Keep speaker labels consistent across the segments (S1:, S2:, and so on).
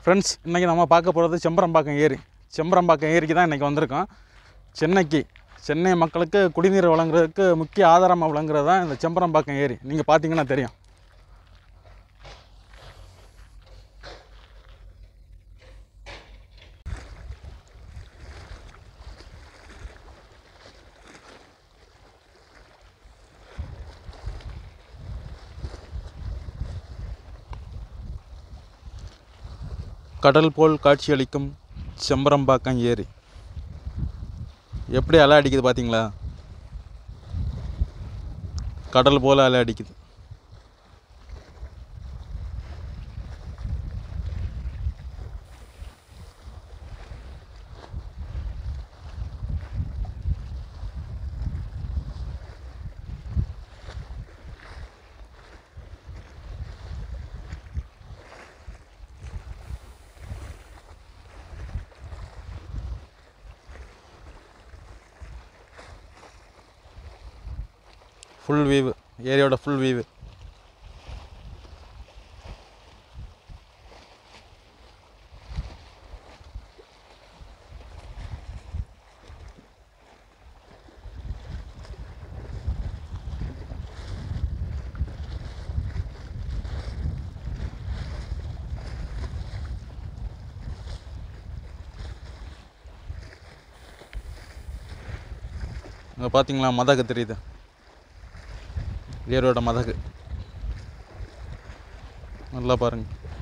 S1: friends இன்றைக்கி நம்ம பார்க்க போகிறது செம்பரம்பாக்கம் ஏரி செம்பரம்பாக்கம் ஏரிக்கு தான் இன்றைக்கி வந்திருக்கோம் சென்னைக்கு சென்னை மக்களுக்கு குடிநீர் வழங்குறதுக்கு முக்கிய ஆதாரமாக விளங்குறது தான் இந்த செம்பரம்பாக்கம் ஏரி நீங்கள் பார்த்தீங்கன்னா தெரியும் கடல் போல் காட்சியளிக்கும் செம்பரம்பாக்கம் ஏரி எப்படி அலை அடிக்குது பார்த்தீங்களா கடல் போல் அலை அடிக்குது ஃபுல் வீவு ஏரியாவோட ஃபுல் வீவு இங்கே பார்த்தீங்களா மதகு தெரியுது ஏரோட மதகு நல்லா பாருங்க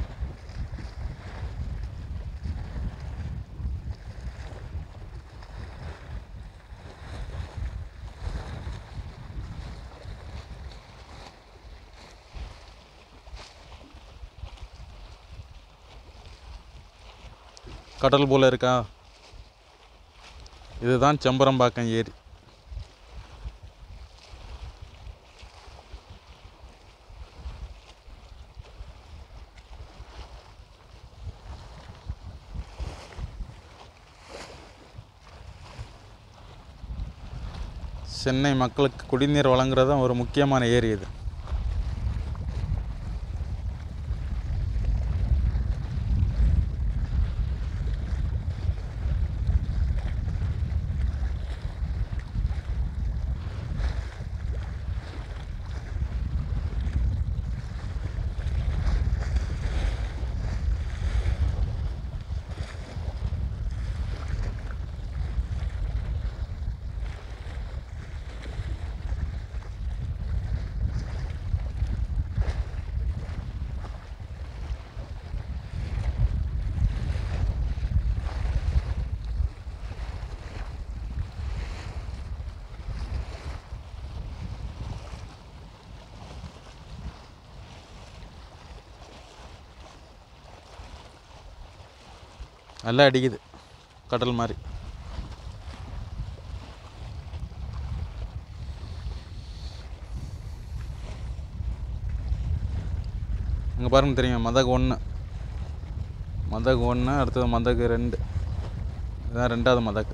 S1: கடல் போல இருக்கா இதுதான் செம்பரம்பாக்கம் ஏரி சென்னை மக்களுக்கு குடிநீர் வழங்குறது தான் ஒரு முக்கியமான ஏரி இது நல்லா அடிக்குது கடல் மாதிரி இங்கே பாருங்க தெரியும் மதகு ஒன்று மதகு ஒன்று அடுத்தது மதகு ரெண்டு இதுதான் ரெண்டாவது மதகு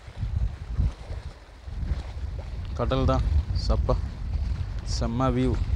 S1: கடல் தான் சப்பா செம்ம வியூ